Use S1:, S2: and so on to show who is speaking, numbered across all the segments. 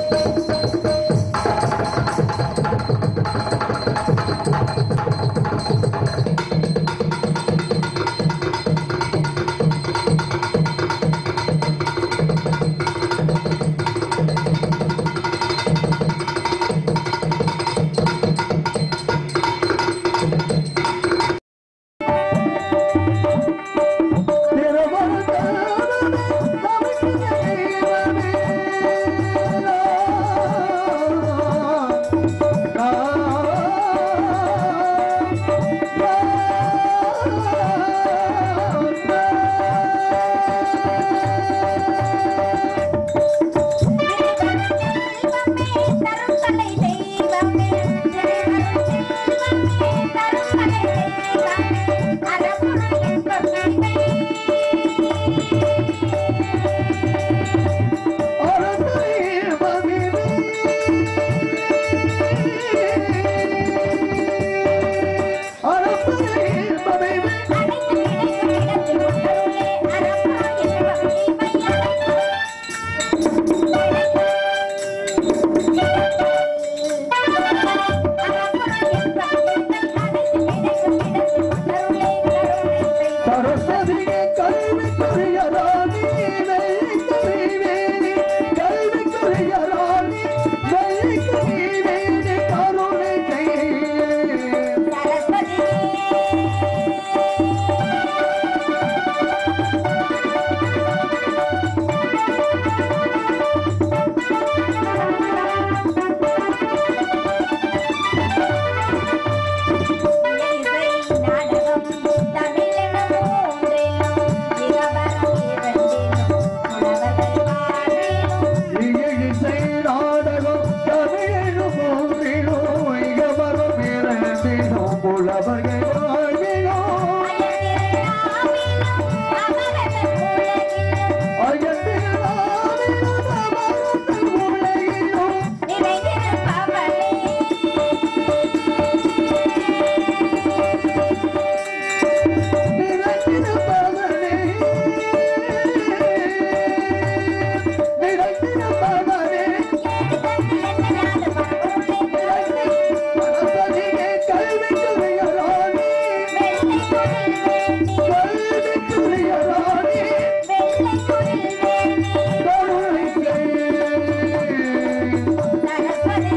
S1: சரஸ்வதியே கல்விக்குரிய ராணி வெள்ளிக்குறிவேணி கல்விக்குரிய ராணி வெள்ளிக்குறிவேணி கருணை செய். இசை நாடகம் தமிழனும் மூன்றிலும் இகவரும் இரண்டிலும் புலவர்கள் வாழ்விலும் அயர்ந்திராவிலும் அமர்ந்த உலகிலும் நிறைந்திருப்பவனே நிறைந்திருப்பவனே சரஸ்வதியே கல்விக்குரிய ராணி கல்விக்குரிய ராணி கருணை செய்.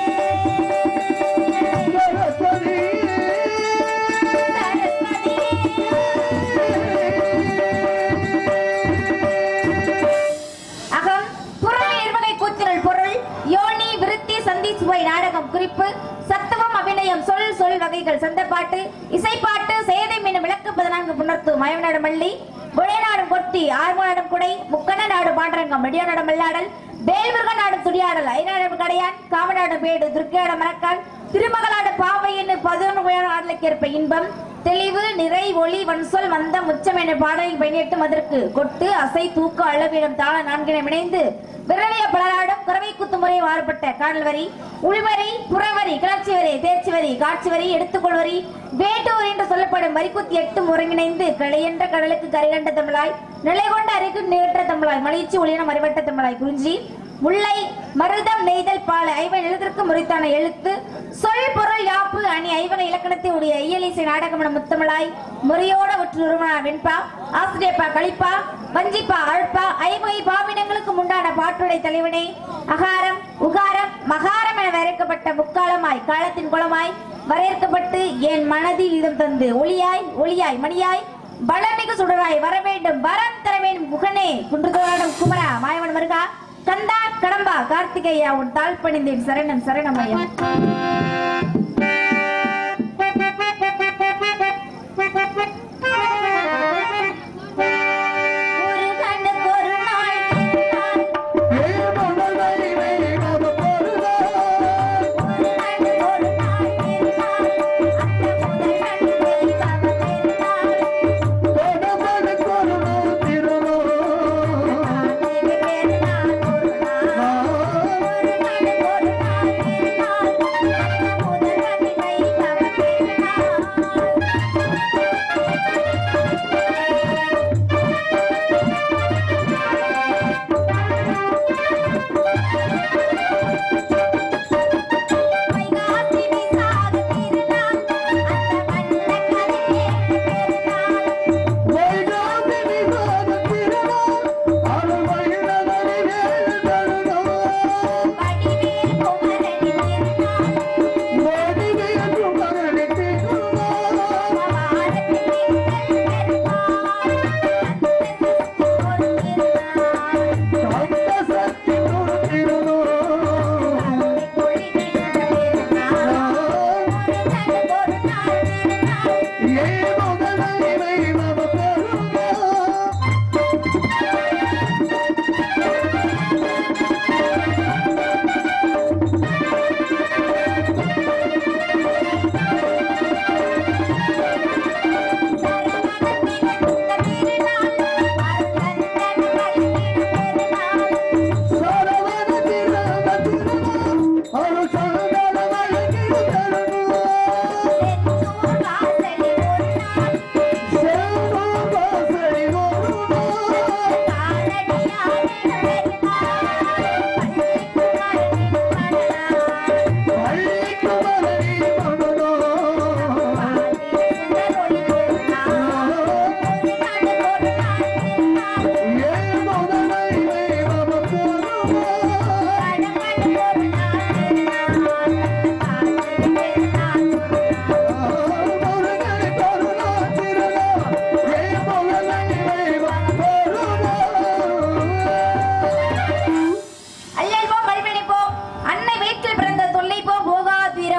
S2: அகம் புறமே இருவகை கூத்திரல் பொருள் யோனி விருத்தி சந்தி சுவை நாடகம் குறிப்பு சத்துவம் அபிநயம் சொல் சொல் வகைகள் சந்தப்பாட்டு இசைப்பாட்டு சேதை மீன் விளக்கு பதினான்கு புணர்த்து மயவநாடு மல்லி குழைநாடும் கொட்டி ஆர்மநாடும் குடை முக்கண நாடு பாண்டரங்கம் வெடியாநாடு மல்லாடல் வேல்முருக நாடு துடியாடல் ஐநாடு கடையான் காமநாடு பேடு துர்க்கையாட மரக்கால் திருமகளாடு பாவையின் பதினொன்று ஆடலுக்கு ஏற்ப இன்பம் தெளிவு நிறை ஒளி வன்சொல் வந்தம் உச்சம் என பாடலில் பயனிட்டும் அதற்கு கொட்டு அசை தூக்க அளவிடம் தாள நான்கினம் இணைந்து விரலிய பலராடும் குறவை குத்து முறை மாறுபட்ட காணல் வரி உள்வரி புறவரி கிளர்ச்சி வரி தேர்ச்சி வரி காட்சி வரி எடுத்துக்கொள்வரி வேட்டூர் என்று சொல்லப்படும் வரிக்குத்தி எட்டும் ஒருங்கிணைந்து கிளையென்ற கடலுக்கு கரைகண்ட தமிழாய் நிலை கொண்ட அறைக்கு நேற்ற தமிழாய் மலிச்சி ஒளியினம் அறிவட்ட தமிழாய் குறிஞ்சி முல்லை மருதம் நெய்தல் பால ஐவன் எழுதற்கு முறைத்தான எழுத்து சொல் பொருள் யாப்பு அணி ஐவன இலக்கணத்தை உடைய இயலிசை நாடகமன முத்தமிழாய் முறையோட ஒற்று உருவனா வெண்பா ஆசிரியப்பா களிப்பா வஞ்சிப்பா அழ்பா ஐவகை பாவினங்களுக்கு உண்டான பாட்டுடை தலைவனே அகாரம் உகாரம் மகாரம் என வரையறுக்கப்பட்ட முக்காலமாய் காலத்தின் குளமாய் வரையறுக்கப்பட்டு என் மனதில் இதம் தந்து ஒளியாய் ஒளியாய் மணியாய் பலமிகு சுடராய் வர வேண்டும் வரம் தர வேண்டும் முகனே குன்றுதோராடும் குமரா மாயவன் மருகா கந்தா கடம்பா கார்த்திகேயா உன் தாழ் பணிந்தேன் சரணம் சரணமயம் முருகனுக்கு ஒரு நாள் திருநாள், முருகனுக்கு ஒரு நாள் திருநாள், அந்த முதல்வன் தெய்வம் திருநாள். தேவி பெருநாள் ஒரு நாள், முருகனுக்கு ஒரு நாள் திருநாள், அந்த முதல்வன் தெய்வம் திருநாள்.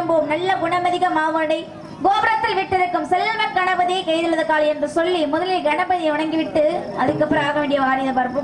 S2: விளம்போம் நல்ல குணமதிக மாவனை கோபுரத்தில் விட்டிருக்கும் செல்வ கணபதியை கைதெழுத காளி என்று சொல்லி முதலில் கணபதியை வணங்கிவிட்டு அதுக்கப்புறம் ஆக வேண்டிய வாரியதை பார்ப்போம்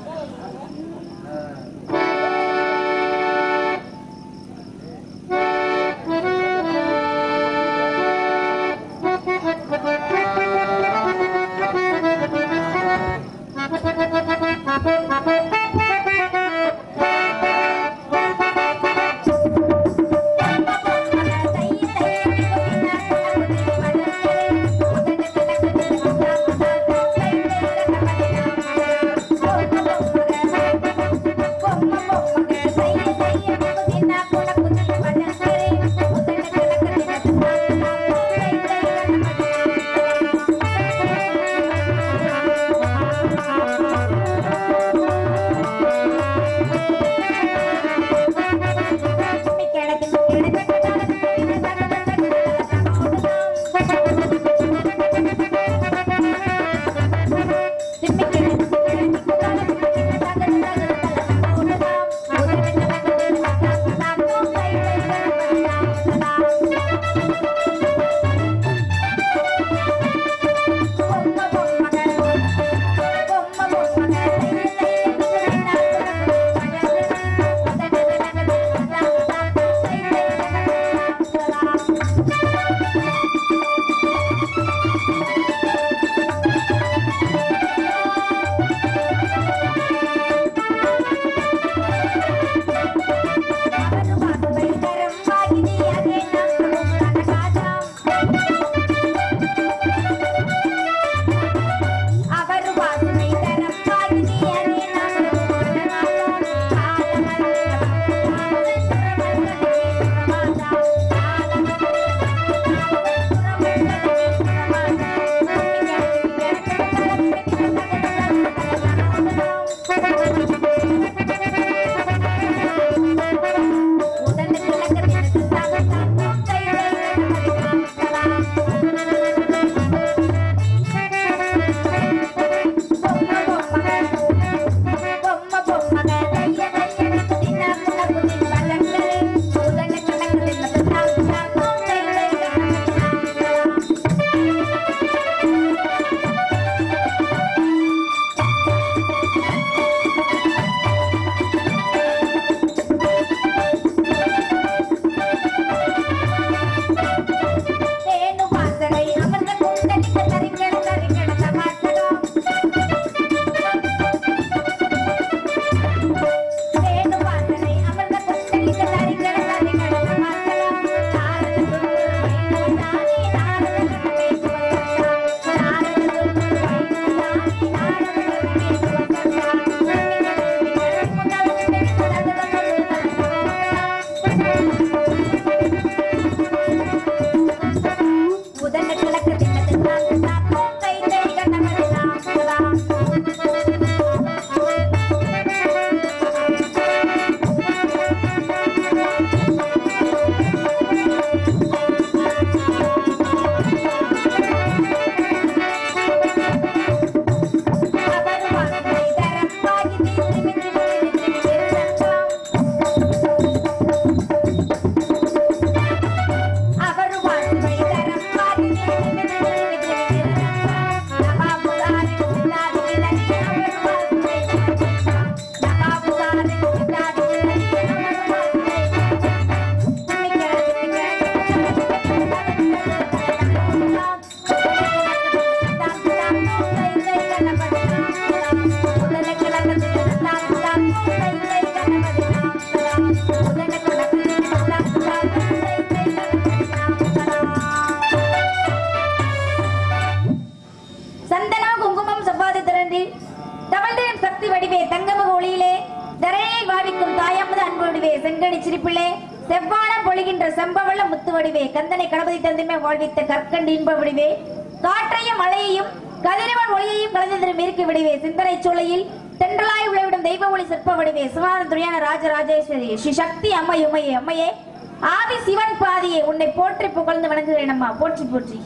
S2: சந்தனம் குங்குமம் செவ்வாது திரண்டு தவழ்தேன் சக்தி வடிவே தங்கமக ஒளியிலே தரையை வாவிக்கும் தாயம்மது அன்பு வடிவே செங்கனி சிரிப்பிலே செவ்வானம் பொழிகின்ற செம்பவள முத்து வடிவே கந்தனை கணபதி தந்தைமை வாழ்வித்த கற்கண்டு இன்ப வடிவே காற்றையும் மழையையும் கதிரவன் ஒளியையும் கலந்து தரும் இருக்கு விடுவே சிந்தனை சோலையில் தென்றலாய் உழைவிடும் தெய்வ ஒளி சிற்ப வடிவே சிவானந்த துரியான ராஜராஜேஸ்வரி ஸ்ரீ சக்தி அம்மை உமையே அம்மையே ஆதி சிவன் பாதியே உன்னை போற்றி புகழ்ந்து வணங்குகிறேன் அம்மா போற்றி போற்றி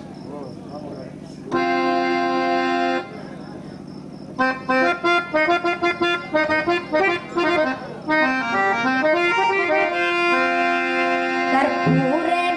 S2: கற்பூர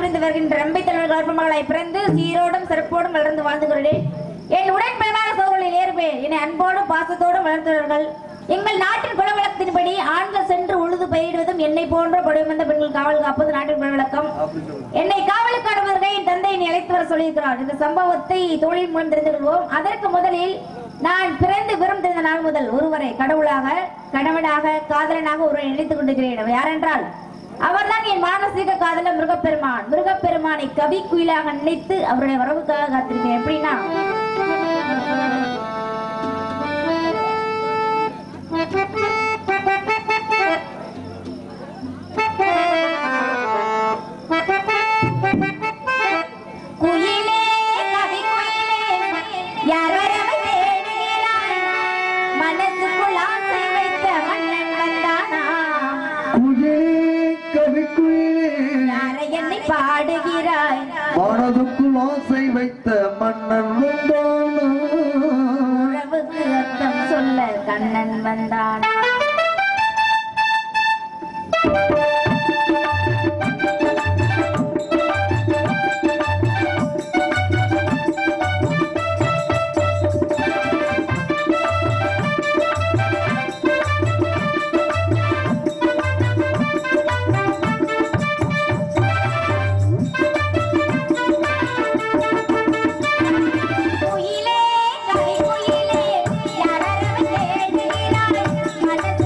S2: புரிந்து வருகின்ற நம்பை தலைவர் கர்ப்பமகளாய் பிறந்து சீரோடும் சிறப்போடும் வளர்ந்து வாழ்ந்து கொள்கிறேன் என் உடன்பிறவாத சோழர்களில் ஏறுவேன் என்னை அன்போடும் பாசத்தோடும் வளர்த்தவர்கள் எங்கள் நாட்டின் குலவழக்கத்தின்படி ஆண்கள் சென்று உழுது பயிரிடுவதும் என்னை போன்ற படுவந்த பெண்கள் காவல் காப்பது நாட்டின் குலவழக்கம் என்னை காவலுக்கானவர்கள் என் தந்தை என்னை அழைத்து வர சொல்லியிருக்கிறார் இந்த சம்பவத்தை தோழின் மூலம் தெரிந்து கொள்வோம் அதற்கு முதலில் நான் பிறந்து விரும் தெரிந்த நாள் முதல் ஒருவரை கடவுளாக கணவனாக காதலனாக ஒருவரை நினைத்துக் கொண்டிருக்கிறேன் அவர் யாரென்றால் அவர்தான் என் மானசீக காதலர் மிருகப்பெருமான் மிருகப்பெருமானை கவி குயிலாக நினைத்து அவருடைய வரவுக்காக காத்திருக்கிறேன் எப்படின்னா குயிலே கவி குயிலே யாரவரை தேடுகிறாய் மனசுக்குள் ஆசை வைத்த மன்னன் வந்தானா
S1: குயிலே கவி குயிலே
S2: யாரை என்னை பாடுகிறாய்
S1: மனதுக்குள் ஆசை வைத்த மன்னன் வந்தானா
S2: உறவுக்கு அர்த்தம் சொல்ல கண்ணன் வந்தான் குயிலே கவி குயிலே யாரவரை தேடுகிறாய் மனசு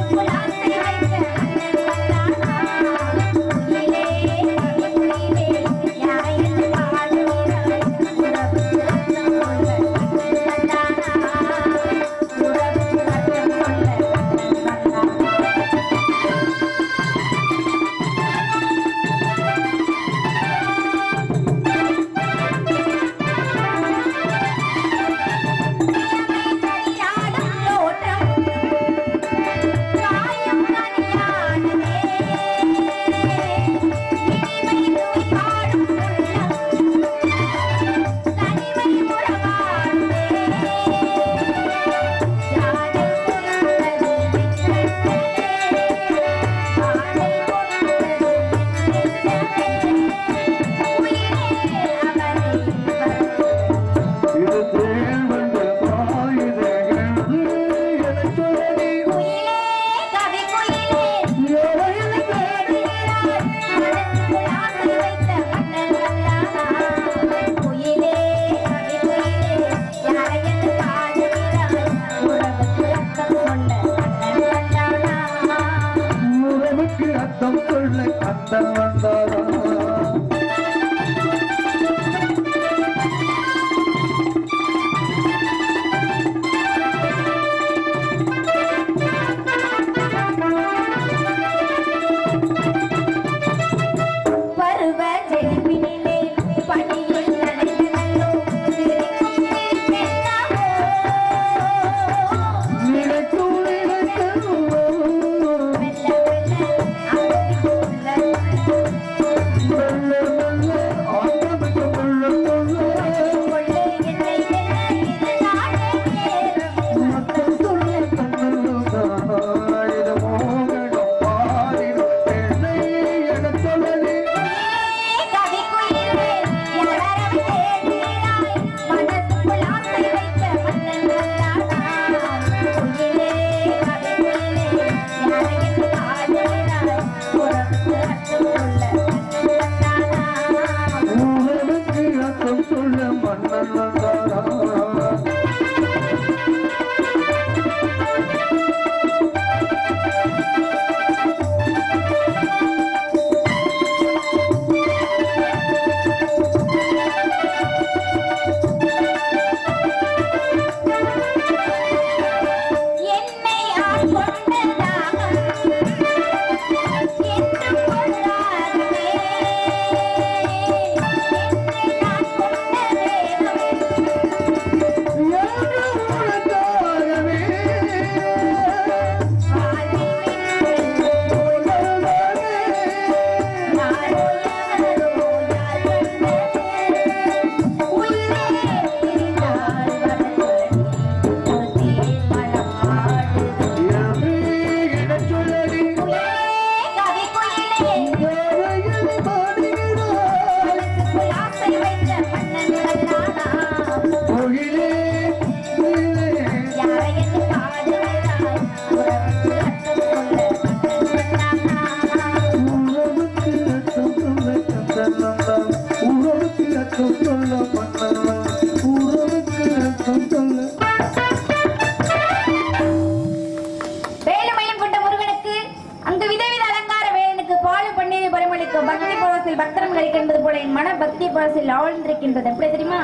S2: மந்திரம் கிடைக்கின்றது போல என் மன பக்தி பாசில் ஆழ்ந்திருக்கின்றது எப்படி தெரியுமா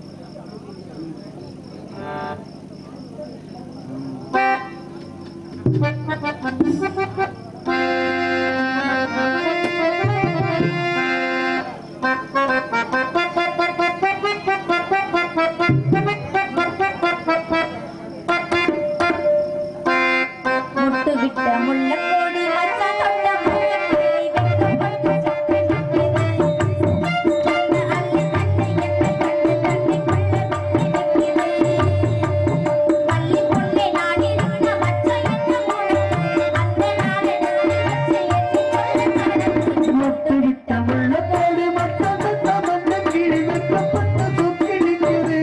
S2: முட்டு விட்ட முள்ளக்கோடி மச்சான் தொட்ட முள்ளக்கோடி வெட்கப்பட்டு சொக்கி நிற்குது. கண்ணு அள்ளி தண்ணி என்ன கண்ணு தண்ணி கொள்ள நிற்குது. பள்ளி பொண்ணை நாடி நிற்க மச்சான் என்ன முழக்கு. அந்த நாளை நாளை வச்சு எட்டி சொல்ல நடக்கு.
S1: முட்டு விட்ட முள்ளக்கோடு மற்ற மந்த கிளி வெட்டப்பட்ட சொக்கி நிற்குது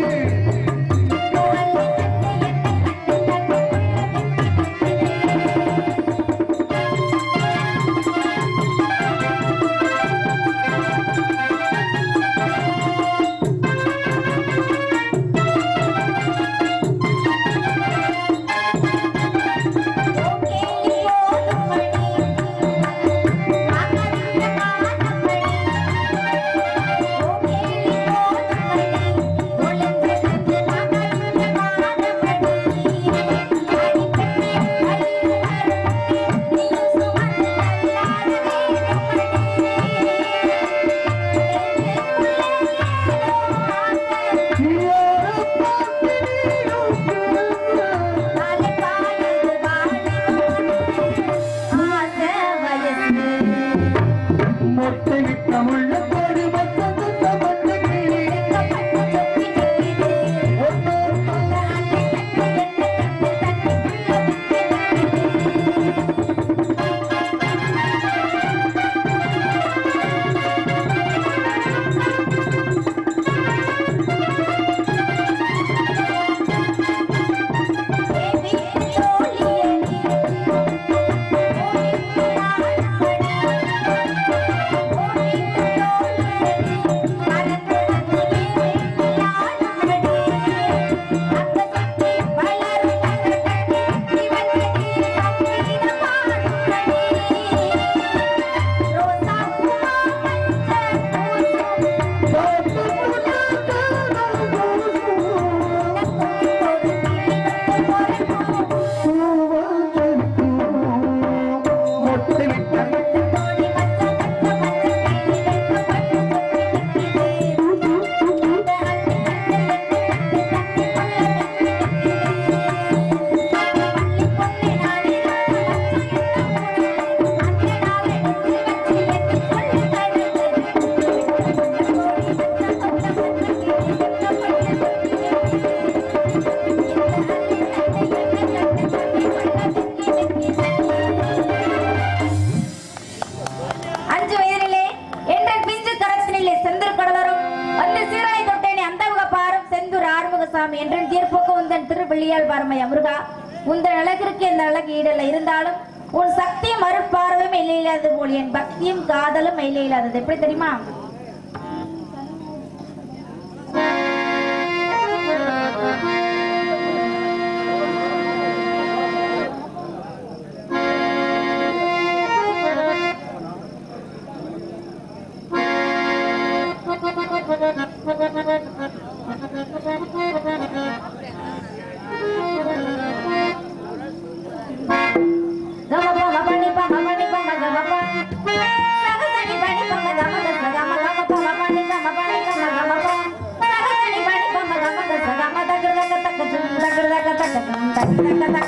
S1: மொட்டை விட்ட முள்ளக்கோடு மற்ற மந்த கிளி மொட்டை விட்ட
S2: அஞ்சு வயதிலே என்ற பிஞ்சு கரத்தினிலே செந்தூர் கடலரும் வந்து சீரலை தொட்டேனே அந்த பாரும் செந்தூர் ஆறுமுகசாமி என்று தீர்ப்புக்கு உந்தன் திருவள்ளியால் பாரமையா முருகா உந்தன் அழகிற்கு இந்த அழகு ஈடல்ல இருந்தாலும் உன் சக்தியும் அருட்பார்வையும் இல்லையில்லாதது போல் என் பக்தியும் காதலும் இல்லையில்லாதது எப்படி தெரியுமா கமப கமனி ப கமனி ப கமப சகசனி பனி ப கம க சகம கம ப கமனி கம பனி கம கமப சகசனி பனி ப கம க சகம தக தக தக தக தக தக தக தக